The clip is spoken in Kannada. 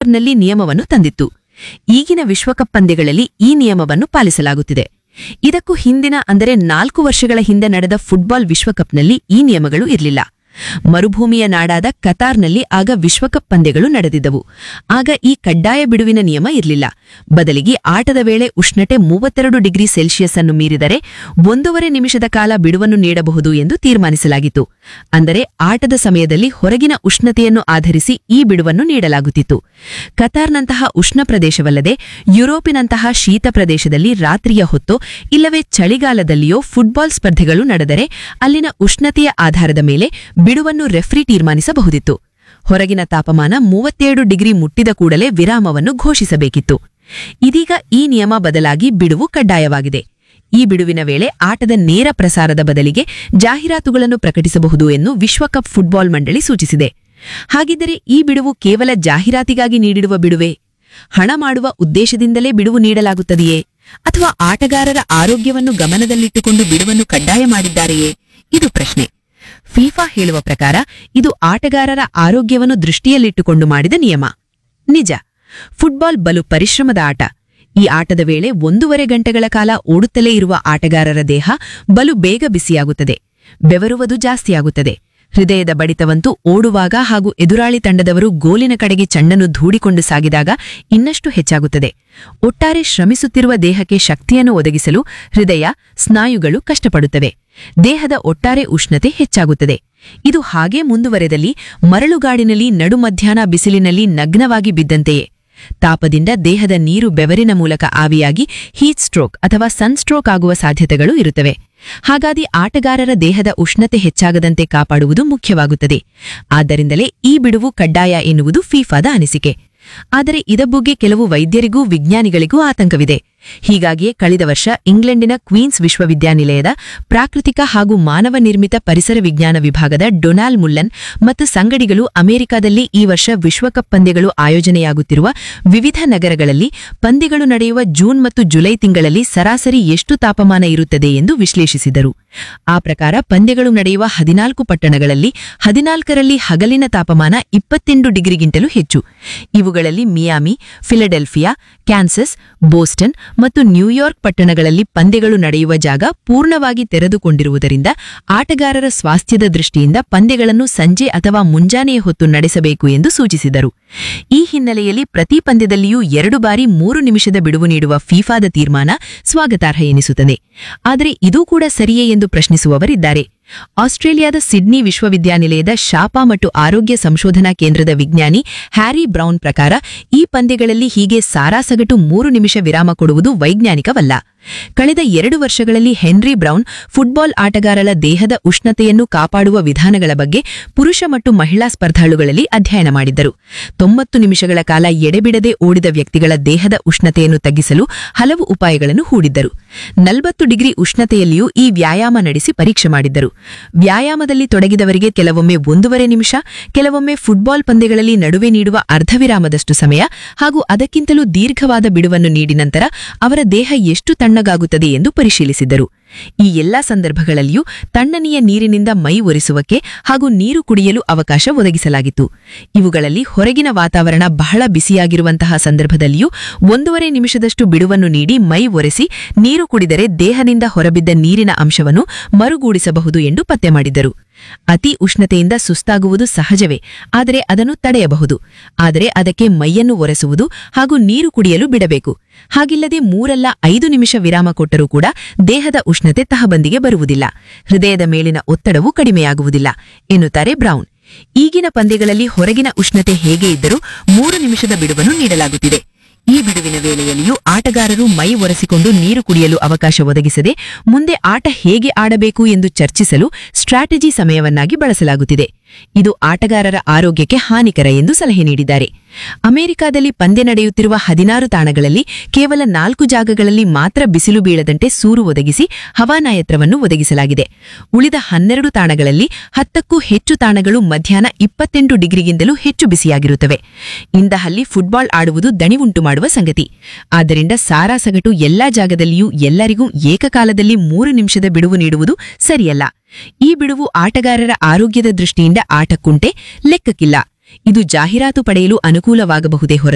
ಕತಾರ್ನಲ್ಲಿ ನಿಯಮವನ್ನು ತಂದಿತ್ತು ಈಗಿನ ವಿಶ್ವಕಪ್ ಪಂದ್ಯಗಳಲ್ಲಿ ಈ ನಿಯಮವನ್ನು ಪಾಲಿಸಲಾಗುತ್ತಿದೆ ಇದಕ್ಕೂ ಹಿಂದಿನ ಅಂದರೆ ನಾಲ್ಕು ವರ್ಷಗಳ ಹಿಂದೆ ನಡೆದ ಫುಟ್ಬಾಲ್ ವಿಶ್ವಕಪ್ನಲ್ಲಿ ಈ ನಿಯಮಗಳು ಇರಲಿಲ್ಲ ಮರುಭೂಮಿಯ ನಾಡಾದ ಕತಾರ್ನಲ್ಲಿ ಆಗ ವಿಶ್ವಕಪ್ ಪಂದ್ಯಗಳು ನಡೆದಿದ್ದವು ಆಗ ಈ ಕಡ್ಡಾಯ ಬಿಡುವಿನ ನಿಯಮ ಇರಲಿಲ್ಲ ಬದಲಿಗೆ ಆಟದ ವೇಳೆ ಉಷ್ಣತೆ ಮೂವತ್ತೆರಡು ಡಿಗ್ರಿ ಸೆಲ್ಸಿಯಸ್ ಅನ್ನು ಮೀರಿದರೆ ಒಂದೂವರೆ ನಿಮಿಷದ ಕಾಲ ಬಿಡುವನ್ನು ನೀಡಬಹುದು ಎಂದು ತೀರ್ಮಾನಿಸಲಾಗಿತ್ತು ಅಂದರೆ ಆಟದ ಸಮಯದಲ್ಲಿ ಹೊರಗಿನ ಉಷ್ಣತೆಯನ್ನು ಆಧರಿಸಿ ಈ ಬಿಡುವನ್ನು ನೀಡಲಾಗುತ್ತಿತ್ತು ಕತಾರ್ನಂತಹ ಉಷ್ಣ ಪ್ರದೇಶವಲ್ಲದೆ ಯುರೋಪಿನಂತಹ ಶೀತ ಪ್ರದೇಶದಲ್ಲಿ ರಾತ್ರಿಯ ಹೊತ್ತು ಇಲ್ಲವೇ ಚಳಿಗಾಲದಲ್ಲಿಯೋ ಫುಟ್ಬಾಲ್ ಸ್ಪರ್ಧೆಗಳು ನಡೆದರೆ ಅಲ್ಲಿನ ಉಷ್ಣತೆಯ ಆಧಾರದ ಮೇಲೆ ಬಿಡುವನ್ನು ರೆಫ್ರಿ ತೀರ್ಮಾನಿಸಬಹುದಿತ್ತು ಹೊರಗಿನ ತಾಪಮಾನ ಮೂವತ್ತೇಳು ಡಿಗ್ರಿ ಮುಟ್ಟಿದ ಕೂಡಲೇ ವಿರಾಮವನ್ನು ಘೋಷಿಸಬೇಕಿತ್ತು ಇದೀಗ ಈ ನಿಯಮ ಬದಲಾಗಿ ಬಿಡುವು ಕಡ್ಡಾಯವಾಗಿದೆ ಈ ಬಿಡುವಿನ ವೇಳೆ ಆಟದ ನೇರ ಪ್ರಸಾರದ ಬದಲಿಗೆ ಜಾಹೀರಾತುಗಳನ್ನು ಪ್ರಕಟಿಸಬಹುದು ಎಂದು ವಿಶ್ವಕಪ್ ಫುಟ್ಬಾಲ್ ಮಂಡಳಿ ಸೂಚಿಸಿದೆ ಹಾಗಿದ್ದರೆ ಈ ಬಿಡುವು ಕೇವಲ ಜಾಹೀರಾತಿಗಾಗಿ ನೀಡಿರುವ ಬಿಡುವೆ ಹಣ ಮಾಡುವ ಉದ್ದೇಶದಿಂದಲೇ ಬಿಡುವು ನೀಡಲಾಗುತ್ತದೆಯೇ ಅಥವಾ ಆಟಗಾರರ ಆರೋಗ್ಯವನ್ನು ಗಮನದಲ್ಲಿಟ್ಟುಕೊಂಡು ಬಿಡುವನ್ನು ಕಡ್ಡಾಯ ಮಾಡಿದ್ದಾರೆಯೇ ಇದು ಪ್ರಶ್ನೆ ಫಿಫಾ ಹೇಳುವ ಪ್ರಕಾರ ಇದು ಆಟಗಾರರ ಆರೋಗ್ಯವನ್ನು ದೃಷ್ಟಿಯಲ್ಲಿಟ್ಟುಕೊಂಡು ಮಾಡಿದ ನಿಯಮ ನಿಜ ಫುಟ್ಬಾಲ್ ಬಲು ಪರಿಶ್ರಮದ ಆಟ ಈ ಆಟದ ವೇಳೆ ಒಂದೂವರೆ ಗಂಟೆಗಳ ಕಾಲ ಓಡುತ್ತಲೇ ಇರುವ ಆಟಗಾರರ ದೇಹ ಬಲು ಬೇಗ ಬಿಸಿಯಾಗುತ್ತದೆ ಬೆವರುವುದು ಜಾಸ್ತಿಯಾಗುತ್ತದೆ ಹೃದಯದ ಬಡಿತವಂತೂ ಓಡುವಾಗ ಹಾಗೂ ಎದುರಾಳಿ ತಂಡದವರು ಗೋಲಿನ ಕಡೆಗೆ ಚೆಂಡನ್ನು ಧೂಡಿಕೊಂಡು ಸಾಗಿದಾಗ ಇನ್ನಷ್ಟು ಹೆಚ್ಚಾಗುತ್ತದೆ ಒಟ್ಟಾರೆ ಶ್ರಮಿಸುತ್ತಿರುವ ದೇಹಕ್ಕೆ ಶಕ್ತಿಯನ್ನು ಒದಗಿಸಲು ಹೃದಯ ಸ್ನಾಯುಗಳು ಕಷ್ಟಪಡುತ್ತವೆ ದೇಹದ ಒಟ್ಟಾರೆ ಉಷ್ಣತೆ ಹೆಚ್ಚಾಗುತ್ತದೆ ಇದು ಹಾಗೇ ಮುಂದುವರೆದಲ್ಲಿ ಮರಳುಗಾಡಿನಲ್ಲಿ ನಡುಮಧ್ಯಾಹ್ನ ಬಿಸಿಲಿನಲ್ಲಿ ನಗ್ನವಾಗಿ ಬಿದ್ದಂತೆಯೇ ತಾಪದಿಂದ ದೇಹದ ನೀರು ಬೆವರಿನ ಮೂಲಕ ಆವಿಯಾಗಿ ಹೀಟ್ ಸ್ಟ್ರೋಕ್ ಅಥವಾ ಸನ್ಸ್ಟ್ರೋಕ್ ಆಗುವ ಸಾಧ್ಯತೆಗಳು ಇರುತ್ತವೆ ಹಾಗಾಗಿ ಆಟಗಾರರ ದೇಹದ ಉಷ್ಣತೆ ಹೆಚ್ಚಾಗದಂತೆ ಕಾಪಾಡುವುದು ಮುಖ್ಯವಾಗುತ್ತದೆ ಆದ್ದರಿಂದಲೇ ಈ ಬಿಡುವು ಕಡ್ಡಾಯ ಎನ್ನುವುದು ಫೀಫಾದ ಅನಿಸಿಕೆ ಆದರೆ ಇದ ಬಗ್ಗೆ ಕೆಲವು ವೈದ್ಯರಿಗೂ ವಿಜ್ಞಾನಿಗಳಿಗೂ ಆತಂಕವಿದೆ ಹೀಗಾಗಿಯೇ ಕಳೆದ ವರ್ಷ ಇಂಗ್ಲೆಂಡಿನ ಕ್ವೀನ್ಸ್ ವಿಶ್ವವಿದ್ಯಾನಿಲಯದ ಪ್ರಾಕೃತಿಕ ಹಾಗೂ ಮಾನವ ನಿರ್ಮಿತ ಪರಿಸರ ವಿಜ್ಞಾನ ವಿಭಾಗದ ಡೊನಾಲ್ಡ್ ಮುಲ್ಲನ್ ಮತ್ತು ಸಂಗಡಿಗಳು ಅಮೆರಿಕದಲ್ಲಿ ಈ ವರ್ಷ ವಿಶ್ವಕಪ್ ಪಂದ್ಯಗಳು ಆಯೋಜನೆಯಾಗುತ್ತಿರುವ ವಿವಿಧ ನಗರಗಳಲ್ಲಿ ಪಂದ್ಯಗಳು ನಡೆಯುವ ಜೂನ್ ಮತ್ತು ಜುಲೈ ತಿಂಗಳಲ್ಲಿ ಸರಾಸರಿ ಎಷ್ಟು ತಾಪಮಾನ ಇರುತ್ತದೆ ಎಂದು ವಿಶ್ಲೇಷಿಸಿದರು ಆ ಪ್ರಕಾರ ಪಂದ್ಯಗಳು ನಡೆಯುವ ಹದಿನಾಲ್ಕು ಪಟ್ಟಣಗಳಲ್ಲಿ ಹದಿನಾಲ್ಕರಲ್ಲಿ ಹಗಲಿನ ತಾಪಮಾನ ಇಪ್ಪತ್ತೆಂಟು ಡಿಗ್ರಿಗಿಂತಲೂ ಹೆಚ್ಚು ಇವುಗಳಲ್ಲಿ ಮಿಯಾಮಿ ಫಿಲಡೆಲ್ಫಿಯಾ ಕ್ಯಾನ್ಸಸ್ ಬೋಸ್ಟನ್ ಮತ್ತು ನ್ಯೂಯಾರ್ಕ್ ಪಟ್ಟಣಗಳಲ್ಲಿ ಪಂದ್ಯಗಳು ನಡೆಯುವ ಜಾಗ ಪೂರ್ಣವಾಗಿ ತೆರೆದುಕೊಂಡಿರುವುದರಿಂದ ಆಟಗಾರರ ಸ್ವಾಸ್ಥ್ಯದ ದೃಷ್ಟಿಯಿಂದ ಪಂದ್ಯಗಳನ್ನು ಸಂಜೆ ಅಥವಾ ಮುಂಜಾನೆಯ ಹೊತ್ತು ನಡೆಸಬೇಕು ಎಂದು ಸೂಚಿಸಿದರು ಈ ಹಿನ್ನೆಲೆಯಲ್ಲಿ ಪ್ರತಿ ಪಂದ್ಯದಲ್ಲಿಯೂ ಎರಡು ಬಾರಿ ಮೂರು ನಿಮಿಷದ ಬಿಡುವು ನೀಡುವ ಫೀಫಾದ ತೀರ್ಮಾನ ಸ್ವಾಗತಾರ್ಹ ಎನಿಸುತ್ತದೆ ಆದರೆ ಇದೂ ಕೂಡ ಸರಿಯೇ ಎಂದು ಪ್ರಶ್ನಿಸುವವರಿದ್ದಾರೆ ಆಸ್ಟ್ರೇಲಿಯಾದ ಸಿಡ್ನಿ ವಿಶ್ವವಿದ್ಯಾನಿಲಯದ ಶಾಪ ಮತ್ತು ಆರೋಗ್ಯ ಸಂಶೋಧನಾ ಕೇಂದ್ರದ ವಿಜ್ಞಾನಿ ಹ್ಯಾರಿ ಬ್ರೌನ್ ಪ್ರಕಾರ ಈ ಪಂದ್ಯಗಳಲ್ಲಿ ಹೀಗೆ ಸಾರಾಸಗಟು ಮೂರು ನಿಮಿಷ ವಿರಾಮ ಕೊಡುವುದು ವೈಜ್ಞಾನಿಕವಲ್ಲ ಕಳೆದ ಎರಡು ವರ್ಷಗಳಲ್ಲಿ ಹೆನ್ರಿ ಬ್ರೌನ್ ಫುಟ್ಬಾಲ್ ಆಟಗಾರರ ದೇಹದ ಉಷ್ಣತೆಯನ್ನು ಕಾಪಾಡುವ ವಿಧಾನಗಳ ಬಗ್ಗೆ ಪುರುಷ ಮತ್ತು ಮಹಿಳಾ ಸ್ಪರ್ಧಾಳುಗಳಲ್ಲಿ ಅಧ್ಯಯನ ಮಾಡಿದ್ದರು ತೊಂಬತ್ತು ನಿಮಿಷಗಳ ಕಾಲ ಎಡೆಬಿಡದೆ ಓಡಿದ ವ್ಯಕ್ತಿಗಳ ದೇಹದ ಉಷ್ಣತೆಯನ್ನು ತಗ್ಗಿಸಲು ಹಲವು ಉಪಾಯಗಳನ್ನು ಹೂಡಿದ್ದರು ನಲವತ್ತು ಡಿಗ್ರಿ ಉಷ್ಣತೆಯಲ್ಲಿಯೂ ಈ ವ್ಯಾಯಾಮ ನಡೆಸಿ ಪರೀಕ್ಷೆ ಮಾಡಿದ್ದರು ವ್ಯಾಯಾಮದಲ್ಲಿ ತೊಡಗಿದವರಿಗೆ ಕೆಲವೊಮ್ಮೆ ಒಂದೂವರೆ ನಿಮಿಷ ಕೆಲವೊಮ್ಮೆ ಫುಟ್ಬಾಲ್ ಪಂದ್ಯಗಳಲ್ಲಿ ನಡುವೆ ನೀಡುವ ಅರ್ಧವಿರಾಮದಷ್ಟು ಸಮಯ ಹಾಗೂ ಅದಕ್ಕಿಂತಲೂ ದೀರ್ಘವಾದ ಬಿಡುವನ್ನು ನೀಡಿ ನಂತರ ಅವರ ದೇಹ ಎಷ್ಟು ತಣ್ಣಗಾಗುತ್ತದೆ ಎಂದು ಪರಿಶೀಲಿಸಿದ್ದರು ಈ ಎಲ್ಲಾ ಸಂದರ್ಭಗಳಲ್ಲಿಯೂ ತಣ್ಣನೆಯ ನೀರಿನಿಂದ ಮೈ ಒರೆಸುವಕ್ಕೆ ಹಾಗೂ ನೀರು ಕುಡಿಯಲು ಅವಕಾಶ ಒದಗಿಸಲಾಗಿತ್ತು ಇವುಗಳಲ್ಲಿ ಹೊರಗಿನ ವಾತಾವರಣ ಬಹಳ ಬಿಸಿಯಾಗಿರುವಂತಹ ಸಂದರ್ಭದಲ್ಲಿಯೂ ಒಂದೂವರೆ ನಿಮಿಷದಷ್ಟು ಬಿಡುವನ್ನು ನೀಡಿ ಮೈ ಒರೆಸಿ ನೀರು ಕುಡಿದರೆ ದೇಹದಿಂದ ಹೊರಬಿದ್ದ ನೀರಿನ ಅಂಶವನ್ನು ಮರುಗೂಡಿಸಬಹುದು ಎಂದು ಪತ್ತೆ ಮಾಡಿದ್ದರು ಅತಿ ಉಷ್ಣತೆಯಿಂದ ಸುಸ್ತಾಗುವುದು ಸಹಜವೇ ಆದರೆ ಅದನ್ನು ತಡೆಯಬಹುದು ಆದರೆ ಅದಕ್ಕೆ ಮೈಯನ್ನು ಒರೆಸುವುದು ಹಾಗೂ ನೀರು ಕುಡಿಯಲು ಬಿಡಬೇಕು ಹಾಗಿಲ್ಲದೆ ಮೂರಲ್ಲ ಐದು ನಿಮಿಷ ವಿರಾಮ ಕೊಟ್ಟರೂ ಕೂಡ ದೇಹದ ಉಷ್ಣತೆ ತಹಬಂದಿಗೆ ಬರುವುದಿಲ್ಲ ಹೃದಯದ ಮೇಲಿನ ಒತ್ತಡವೂ ಕಡಿಮೆಯಾಗುವುದಿಲ್ಲ ಎನ್ನುತ್ತಾರೆ ಬ್ರೌನ್ ಈಗಿನ ಪಂದ್ಯಗಳಲ್ಲಿ ಹೊರಗಿನ ಉಷ್ಣತೆ ಹೇಗೆ ಇದ್ದರೂ ಮೂರು ನಿಮಿಷದ ಬಿಡುವನ್ನು ನೀಡಲಾಗುತ್ತಿದೆ ಈ ಬಿಡುವಿನ ವೇಳೆಯಲ್ಲಿಯೂ ಆಟಗಾರರು ಮೈ ಒರೆಸಿಕೊಂಡು ನೀರು ಕುಡಿಯಲು ಅವಕಾಶ ಒದಗಿಸದೆ ಮುಂದೆ ಆಟ ಹೇಗೆ ಆಡಬೇಕು ಎಂದು ಚರ್ಚಿಸಲು ಸ್ಟ್ರಾಟಜಿ ಸಮಯವನ್ನಾಗಿ ಬಳಸಲಾಗುತ್ತಿದೆ ಇದು ಆಟಗಾರರ ಆರೋಗ್ಯಕ್ಕೆ ಹಾನಿಕರ ಎಂದು ಸಲಹೆ ನೀಡಿದ್ದಾರೆ ಅಮೆರಿಕಾದಲ್ಲಿ ಪಂದ್ಯ ನಡೆಯುತ್ತಿರುವ ಹದಿನಾರು ತಾಣಗಳಲ್ಲಿ ಕೇವಲ ನಾಲ್ಕು ಜಾಗಗಳಲ್ಲಿ ಮಾತ್ರ ಬಿಸಿಲು ಬೀಳದಂತೆ ಸೂರು ಒದಗಿಸಿ ಹವಾನಾಯತ್ರವನ್ನು ಒದಗಿಸಲಾಗಿದೆ ಉಳಿದ ಹನ್ನೆರಡು ತಾಣಗಳಲ್ಲಿ ಹತ್ತಕ್ಕೂ ಹೆಚ್ಚು ತಾಣಗಳು ಮಧ್ಯಾಹ್ನ ಇಪ್ಪತ್ತೆಂಟು ಡಿಗ್ರಿಗಿಂತಲೂ ಹೆಚ್ಚು ಬಿಸಿಯಾಗಿರುತ್ತವೆ ಇಂದಹಲ್ಲಿ ಫುಟ್ಬಾಲ್ ಆಡುವುದು ದಣಿವುಂಟು ಮಾಡುವ ಸಂಗತಿ ಆದ್ದರಿಂದ ಸಾರಾಸಗಟು ಎಲ್ಲಾ ಜಾಗದಲ್ಲಿಯೂ ಎಲ್ಲರಿಗೂ ಏಕಕಾಲದಲ್ಲಿ ಮೂರು ನಿಮಿಷದ ಬಿಡುವು ನೀಡುವುದು ಸರಿಯಲ್ಲ ಈ ಬಿಡುವು ಆಟಗಾರರ ಆರೋಗ್ಯದ ದೃಷ್ಟಿಯಿಂದ ಆಟಕ್ಕುಂಟೆ ಲೆಕ್ಕಕ್ಕಿಲ್ಲ ಇದು ಜಾಹೀರಾತು ಪಡೆಯಲು ಅನುಕೂಲವಾಗಬಹುದೇ ಹೊರತು